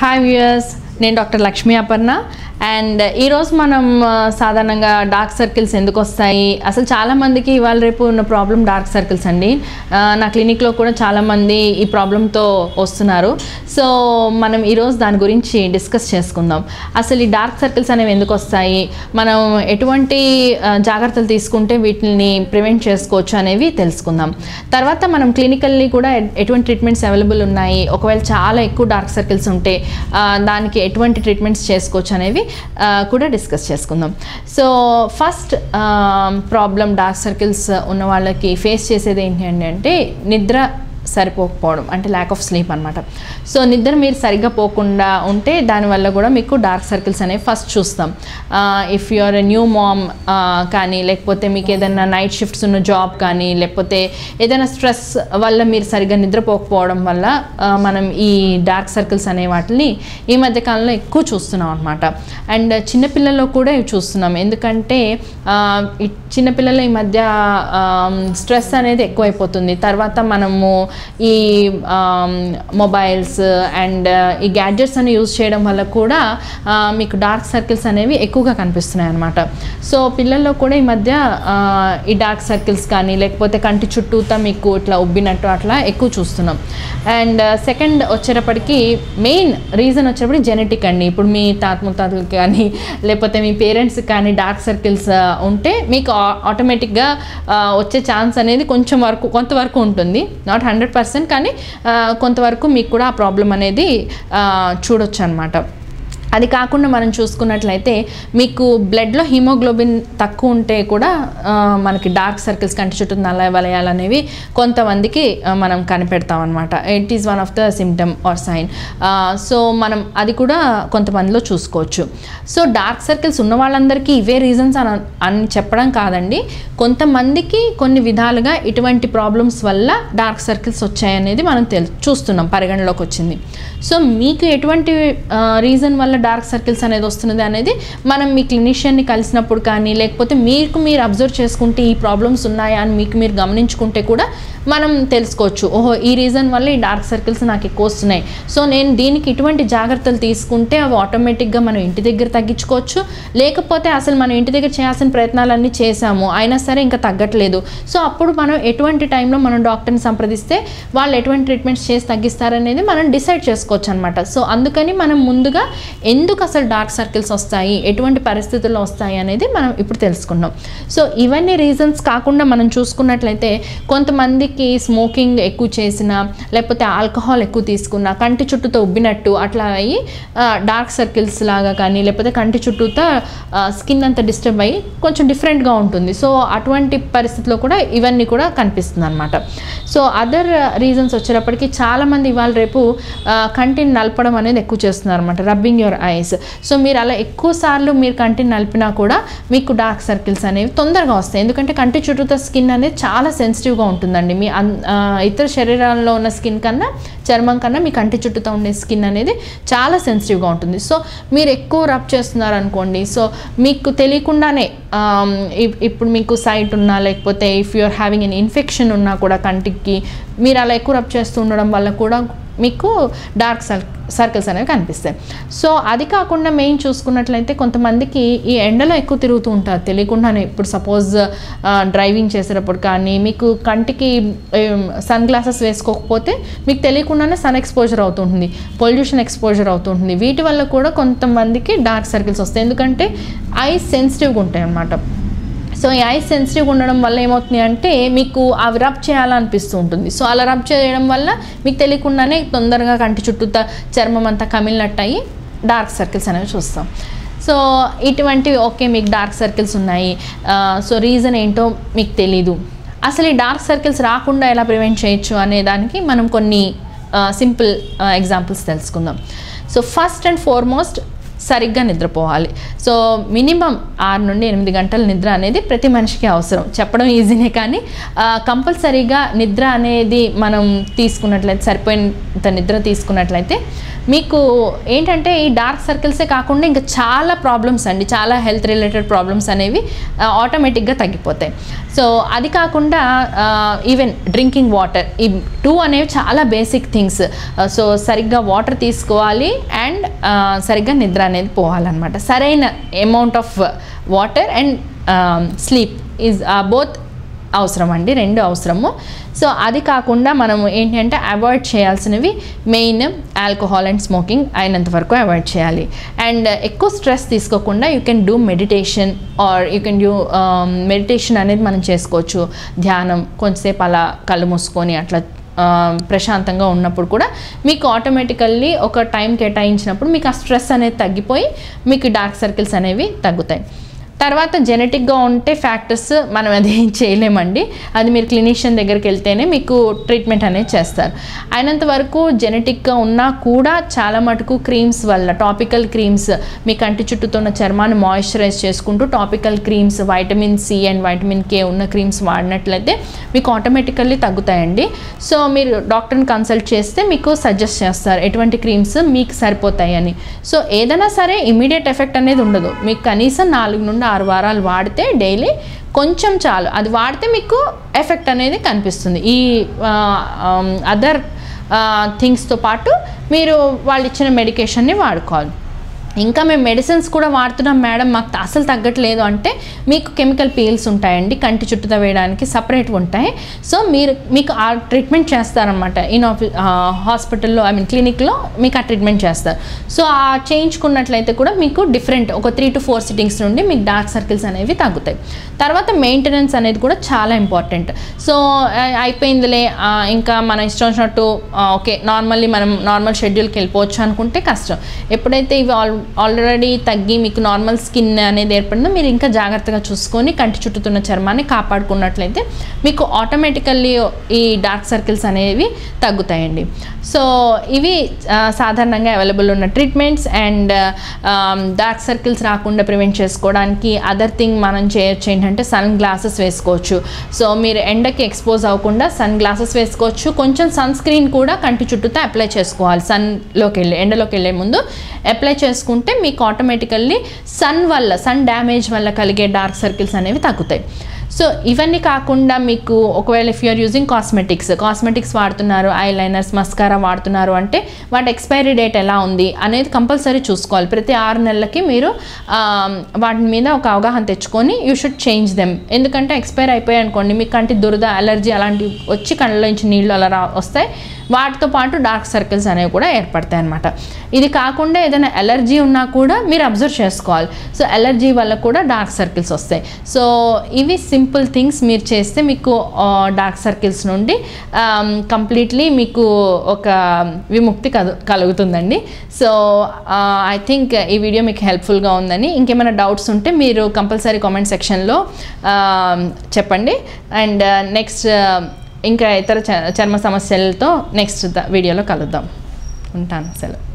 hi viewers నేను doctor Lakshmi Aparna and ఈరోజు మనం ఆ, సాధారణంగా డార్క్ సర్కిల్స్ ఎందుకు వస్తాయి అసలు చాలామందికి ఇవాళ రేపు ఉన్న ప్రాబ్లం డార్క్ సర్కిల్స్ అండి ఆ, నా క్లినిక్లో కూడా చాలామంది ఈ ప్రాబ్లంతో వస్తున్నారు సో మనం ఈరోజు దాని గురించి డిస్కస్ చేసుకుందాం అసలు ఈ డార్క్ సర్కిల్స్ అనేవి ఎందుకు వస్తాయి మనం ఎటువంటి ఆ, జాగ్రత్తలు తీసుకుంటే వీటిని ప్రివెంట్ చేసుకోవచ్చు అనేవి తెలుసుకుందాం తర్వాత మనం క్లినికల్లీ కూడా ఎ- ఎటువంటి ట్రీట్మెంట్స్ అవైలబుల్ ఉన్నాయి ఒకవేళ చాలా ఎక్కువ డార్క్ సర్కిల్స్ ఉంటే ఆ, దానికి ఎటువంటి ట్రీట్మెంట్స్ చేసుకోవచ్చు అనేవి ఆ, కూడా డిస్కస్ చేసుకుందాం so first problem dark circles ఉన్న వాళ్ళకి ఫేస్ చేసేది ఏంటి అంటే నిద్ర సరిపోకపోవడం అంటే ల్యాక్ ఆఫ్ స్లీప్ అనమాట సో నిద్ర మీరు సరిగ్గా పోకుండా ఉంటే దానివల్ల కూడా మీకు డార్క్ సర్కిల్స్ అనేవి ఫస్ట్ చూస్తాం if you are a new mom కానీ లేకపోతే మీకు ఏదైనా నైట్ షిఫ్ట్స్ ఉన్న జాబ్ కానీ లేకపోతే ఏదైనా స్ట్రెస్ వల్ల మీరు సరిగ్గా నిద్రపోకపోవడం వల్ల ఆ, మనం ఈ డార్క్ సర్కిల్స్ అనే వాటిని ఈ మధ్య కాలంలో ఎక్కువ చూస్తున్నాం అనమాట అండ్ చిన్నపిల్లల్లో కూడా ఇవి చూస్తున్నాం ఎందుకంటే ఆ, ఈ చిన్నపిల్లల ఈ మధ్య స్ట్రెస్ అనేది ఎక్కువైపోతుంది తర్వాత మనము ఈ మొబైల్స్ అండ్ ఈ గ్యాడ్జెట్స్ అని యూజ్ చేయడం వల్ల కూడా ఆ, మీకు డార్క్ సర్కిల్స్ అనేవి ఎక్కువగా కనిపిస్తున్నాయి అనమాట సో పిల్లల్లో కూడా ఈ మధ్య ఆ, ఈ డార్క్ సర్కిల్స్ కానీ లేకపోతే కంటి చుట్టూతా మీకు ఇట్లా ఉబ్బినట్టు అట్లా ఎక్కువ చూస్తున్నాం అండ్ సెకండ్ వచ్చేటప్పటికి మెయిన్ రీజన్ వచ్చేటప్పటికి జెనెటిక్ అండి ఇప్పుడు మీ తాత ముత్తాతలకి కానీ లేకపోతే మీ పేరెంట్స్కి కానీ డార్క్ సర్కిల్స్ ఉంటే మీకు ఆటోమేటిక్గా వచ్చే ఛాన్స్ అనేది కొంచెం వరకు కొంతవరకు ఉంటుంది నాట్ హండ్రెడ్ పర్సెంట్ కానీ ఆ, కొంతవరకు మీకు కూడా ఆ ప్రాబ్లం అనేది ఆ, చూడొచ్చు అనమాట అది కాకుండా మనం చూసుకున్నట్లయితే మీకు బ్లడ్లో హిమోగ్లోబిన్ తక్కువ ఉంటే కూడా ఆ, మనకి డార్క్ సర్కిల్స్ కంటి చుట్టూ నల్ల వలయాలు అనేవి కొంతమందికి ఆ, మనం కనిపెడతాం అనమాట it is one of the symptom or sign so మనం అది కూడా కొంతమందిలో చూసుకోవచ్చు సో డార్క్ సర్కిల్స్ ఉన్న వాళ్ళందరికీ ఇవే రీజన్స్ అని అని చెప్పడం కాదండి కొంతమందికి కొన్ని విధాలుగా ఇటువంటి ప్రాబ్లమ్స్ వల్ల డార్క్ సర్కిల్స్ వచ్చాయనేది మనం తెలు చూస్తున్నాం పరిగణలోకి వచ్చింది సో మీకు ఎటువంటి రీజన్ వల్ల డార్క్ సర్కిల్స్ అనేది వస్తున్నది అనేది మనం మీ క్లినిషియన్ని కలిసినప్పుడు కానీ లేకపోతే మీకు మీరు అబ్జర్వ్ చేసుకుంటే ఈ ప్రాబ్లమ్స్ ఉన్నాయా అని మీకు మీరు గమనించుకుంటే కూడా మనం తెలుసుకోవచ్చు ఓహో ఈ రీజన్ వల్ల ఈ డార్క్ సర్కిల్స్ నాకు ఎక్కువ వస్తున్నాయి సో నేను దీనికి ఇటువంటి జాగ్రత్తలు తీసుకుంటే అవి ఆటోమేటిక్గా మనం ఇంటి దగ్గర తగ్గించుకోవచ్చు లేకపోతే అసలు మనం ఇంటి దగ్గర చేయాల్సిన ప్రయత్నాలన్నీ చేశాము అయినా సరే ఇంకా తగ్గట్లేదు సో అప్పుడు మనం ఎటువంటి టైంలో మనం డాక్టర్ని సంప్రదిస్తే వాళ్ళు ఎటువంటి ట్రీట్మెంట్స్ చేసి తగ్గిస్తారనేది మనం డిసైడ్ చేసుకోవచ్చు అనమాట సో అందుకని మనం ముందుగా ఎందుకు అసలు డార్క్ సర్కిల్స్ వస్తాయి ఎటువంటి పరిస్థితుల్లో వస్తాయి అనేది మనం ఇప్పుడు తెలుసుకున్నాం సో ఇవన్నీ రీజన్స్ కాకుండా మనం చూసుకున్నట్లయితే కొంతమందికి స్మోకింగ్ ఎక్కువ చేసినా లేకపోతే ఆల్కహాల్ ఎక్కువ తీసుకున్నా కంటి చుట్టూతో ఉబ్బినట్టు అట్లా అయ్యి డార్క్ సర్కిల్స్ లాగా కానీ లేకపోతే కంటి చుట్టూతో స్కిన్ అంతా డిస్టర్బ్ అయ్యి కొంచెం డిఫరెంట్గా ఉంటుంది సో అటువంటి పరిస్థితిలో కూడా ఇవన్నీ కూడా కనిపిస్తుంది అనమాట సో అదర్ రీజన్స్ వచ్చేటప్పటికి చాలామంది ఇవాళ రేపు ఆ, కంటిని నలపడం అనేది ఎక్కువ చేస్తున్నారు అనమాట రబ్బింగ్ యువర్ ఐస్ సో మీరు అలా ఎక్కువ సార్లు మీరు కంటిని నలిపినా కూడా మీకు డార్క్ సర్కిల్స్ అనేవి తొందరగా వస్తాయి ఎందుకంటే కంటి చుట్టూతో స్కిన్ అనేది చాలా సెన్సిటివ్గా ఉంటుందండి మీ అన్- ఆ, ఇతర శరీరాల్లో ఉన్న స్కిన్ కన్నా చర్మం కన్నా మీ కంటి చుట్టూతో ఉండే స్కిన్ అనేది చాలా సెన్సిటివ్గా ఉంటుంది సో మీరు ఎక్కువ రబ్ చేస్తున్నారు అనుకోండి సో మీకు తెలియకుండానే ఆమ్, ఇప్- ఇప్పుడు మీకు సైట్ ఉన్నా లేకపోతే if you are having an infection ఉన్నా కూడా కంటికి మీరు అలా ఎక్కువ రబ్ చేస్తూ ఉండడం వల్ల కూడా మీకు డార్క్ సర్ సర్కిల్స్ అనేవి కనిపిస్తాయి సో అది కాకుండా మెయిన్ చూసుకున్నట్లయితే కొంతమందికి ఈ ఎండలో ఎక్కువ తిరుగుతూ ఉంటారు తెలియకుండానే ఇప్పుడు సపోజ్ డ్రైవింగ్ చేసేటప్పుడు కానీ మీకు కంటికి సన్ గ్లాసెస్ వేసుకోకపోతే మీకు తెలియకుండానే సన్ ఎక్స్పోజర్ అవుతుంటుంది పొల్యూషన్ ఎక్స్పోజర్ అవుతుంటుంది వీటి వల్ల కూడా కొంతమందికి డార్క్ సర్కిల్స్ వస్తాయి ఎందుకంటే ఐస్ సెన్సిటివ్గా ఉంటాయి అన్నమాట సో ఈ ఐస్ సెన్సిటివ్ ఉండడం వల్ల ఏమవుతుంది అంటే మీకు అవి రబ్ చేయాలనిపిస్తూ ఉంటుంది సో అలా రబ్ చేయడం వల్ల మీకు తెలియకుండానే తొందరగా కంటి చుట్టూ చర్మం అంతా కమిలినట్టు అయ్యి డార్క్ సర్కిల్స్ అనేవి చూస్తాం సో ఇటువంటివి ఓకే మీకు డార్క్ సర్కిల్స్ ఉన్నాయి ఆ, సో రీజన్ ఏంటో మీకు తెలీదు అసలు ఈ డార్క్ సర్కిల్స్ రాకుండా ఎలా ప్రివెంట్ చేయొచ్చు అనే దానికి మనం కొన్ని సింపుల్ ఎగ్జాంపుల్స్ తెలుసుకుందాం సో ఫస్ట్ అండ్ ఫార్మోస్ట్ సరిగ్గా నిద్రపోవాలి సో మినిమం ఆరు నుండి ఎనిమిది గంటల నిద్ర అనేది ప్రతి మనిషికి అవసరం చెప్పడం ఈజీనే కానీ కంపల్సరీగా నిద్ర అనేది మనం తీసుకున్నట్లయితే సరిపోయినంత నిద్ర తీసుకున్నట్లయితే మీకు ఏంటంటే ఈ డార్క్ సర్కిల్సే కాకుండా ఇంకా చాలా ప్రాబ్లమ్స్ అండి చాలా హెల్త్ రిలేటెడ్ ప్రాబ్లమ్స్ అనేవి ఆటోమేటిక్గా తగ్గిపోతాయి సో అది కాకుండా ఈవెన్ డ్రింకింగ్ వాటర్ ఈ టూ అనేవి చాలా బేసిక్ థింగ్స్ సో సరిగ్గా వాటర్ తీసుకోవాలి అండ్ సరిగ్గా నిద్ర అనేది పోవాలన్నమాట సరైన amount of water and sleep is both అవసరం అండి రెండు అవసరము సో అది కాకుండా మనము ఏంటి అంటే అవాయిడ్ చేయాల్సినవి మెయిన్ ఆల్కహాల్ అండ్ స్మోకింగ్ అయినంత వరకు అవాయిడ్ చేయాలి అండ్ ఎక్కువ స్ట్రెస్ తీసుకోకుండా you can do meditation or you can do meditation అనేది మనం చేసుకోవచ్చు ధ్యానం కొంచెంసేపు అలా కళ్ళు మూసుకొని అట్లా ఆ, ప్రశాంతంగా ఉన్నప్పుడు కూడా మీకు ఆటోమేటికల్లీ ఒక టైం కేటాయించినప్పుడు మీకు ఆ స్ట్రెస్ అనేది తగ్గిపోయి మీకు డార్క్ సర్కిల్స్ అనేవి తగ్గుతాయి తర్వాత జెనెటిక్గా ఉంటే ఫ్యాక్టర్స్ మనం అది ఏం చేయలేమండి అది మీరు క్లినిషియన్ దగ్గరికి వెళ్తేనే మీకు ట్రీట్మెంట్ అనేది చేస్తారు అయినంత వరకు జెనెటిక్గా ఉన్నా కూడా చాలా మటుకు క్రీమ్స్ వల్ల టాపికల్ క్రీమ్స్ మీ కంటి చుట్టూతో ఉన్న చర్మాన్ని మాయిశ్చరైజ్ చేసుకుంటూ topical creams vitamin C and vitamin K ఉన్న క్రీమ్స్ వాడినట్లయితే మీకు ఆటోమేటికల్లీ తగ్గుతాయండి సో మీరు డాక్టర్ని కన్సల్ట్ చేస్తే మీకు సజెస్ట్ చేస్తారు ఎటువంటి క్రీమ్స్ మీకు సరిపోతాయి అని సో ఏదైనా సరే ఇమీడియట్ ఎఫెక్ట్ అనేది ఉండదు మీకు కనీసం నాలుగు నుండి ఆరు వారాలు వాడితే డైలీ కొంచెం చాలు అది వాడితే మీకు ఎఫెక్ట్ అనేది కనిపిస్తుంది ఈ అదర్ థింగ్స్తో పాటు మీరు వాళ్ళు ఇచ్చిన మెడికేషన్ని వాడుకోవాలి ఇంకా మేము మెడిసిన్స్ కూడా వాడుతున్నాం మేడం మాకు త- అసలు తగ్గట్లేదు అంటే మీకు కెమికల్ పీల్స్ ఉంటాయండి కంటి చుట్టూతో వేయడానికి సపరేట్గా ఉంటాయి సో మీరు మీకు ఆ ట్రీట్మెంట్ చేస్తారనమాట ఇన్ ఆఫీ హాస్పిటల్లో ఐ మీన్ క్లినిక్లో మీకు ఆ ట్రీట్మెంట్ చేస్తారు సో ఆ చేయించుకున్నట్లయితే కూడా మీకు డిఫరెంట్ ఒక త్రీ టు ఫోర్ సిట్టింగ్స్ నుండి మీకు డార్క్ సర్కిల్స్ అనేవి తగ్గుతాయి తర్వాత మెయింటెనెన్స్ అనేది కూడా చాలా ఇంపార్టెంట్ సో ఆ, అయిపోయిందిలే ఆ, ఇంకా మన ఇష్టం వచ్చినట్టు ఓకే నార్మల్లీ మనం నార్మల్ షెడ్యూల్కి వెళ్ళిపోవచ్చు అనుకుంటే కష్టం ఎప్పుడైతే ఇవి ఆల్ ఆల్రెడీ తగ్గి మీకు నార్మల్ స్కిన్ అనేది ఏర్పడిందో మీరు ఇంకా జాగ్రత్తగా చూసుకొని కంటి చుట్టుతున్న చర్మాన్ని కాపాడుకున్నట్లయితే మీకు ఆటోమేటికల్లీ ఈ డార్క్ సర్కిల్స్ అనేవి తగ్గుతాయండి సో ఇవి ఆ, సాధారణంగా అవైలబుల్ ఉన్న ట్రీట్మెంట్స్ అండ్ డార్క్ సర్కిల్స్ రాకుండా ప్రివెంట్ చేసుకోవడానికి అదర్ థింగ్ మనం చేయొచ్చు ఏంటంటే సన్ గ్లాసెస్ వేసుకోవచ్చు సో మీరు ఎండకి ఎక్స్పోజ్ అవ్వకుండా సన్ గ్లాసెస్ వేసుకోవచ్చు కొంచెం సన్ స్క్రీన్ కూడా కంటి చుట్టూతో అప్లై చేసుకోవాలి సన్లోకి వెళ్ళి ఎండలోకి వెళ్ళే ముందు అప్లై చేసుకుంటే మీకు ఆటోమేటికల్లీ సన్ వల్ల సన్ డ్యామేజ్ వల్ల కలిగే డార్క్ సర్కిల్స్ అనేవి తగ్గుతాయి సో ఇవన్నీ కాకుండా మీకు ఒకవేళ if you're using cosmetics cosmetics వాడుతున్నారు ఐ లైనర్స్ మస్కారా వాడుతున్నారు అంటే వాటి ఎక్స్పైరీ డేట్ ఎలా ఉంది అనేది కంపల్సరీ చూసుకోవాలి ప్రతి ఆరు నెలలకి మీరు ఆ, వాటి మీద ఒక అవగాహన తెచ్చుకొని యూ షుడ్ చేంజ్ దెమ్ ఎందుకంటే ఎక్స్పైర్ అయిపోయాయి అనుకోండి మీకు కంటి దురద అలర్జీ అలాంటివి వచ్చి కళ్ళలో నుంచి నీళ్ళు అలా రా వస్తాయి వాటితో పాటు డార్క్ సర్కిల్స్ అనేవి కూడా ఏర్పడతాయి అనమాట ఇది కాకుండా ఏదైనా ఎలర్జీ ఉన్నా కూడా మీరు అబ్జర్వ్ చేసుకోవాలి సో ఎలర్జీ వల్ల కూడా డార్క్ సర్కిల్స్ వస్తాయి సో ఇవి సింపుల్ థింగ్స్ మీరు చేస్తే మీకు డార్క్ సర్కిల్స్ నుండి కంప్లీట్లీ మీకు ఒక విముక్తి కలు కలుగుతుందండి సో ఐ థింక్ ఈ వీడియో మీకు హెల్ప్ఫుల్గా ఉందని ఇంకేమైనా డౌట్స్ ఉంటే మీరు కంపల్సరీ కామెంట్ సెక్షన్లో చెప్పండి అండ్ నెక్స్ట్ ఇంకా ఇతర చ- చర్మ సమస్యలతో నెక్స్ట్ వీడియోలో కలుద్దాం ఉంటాను సెలవు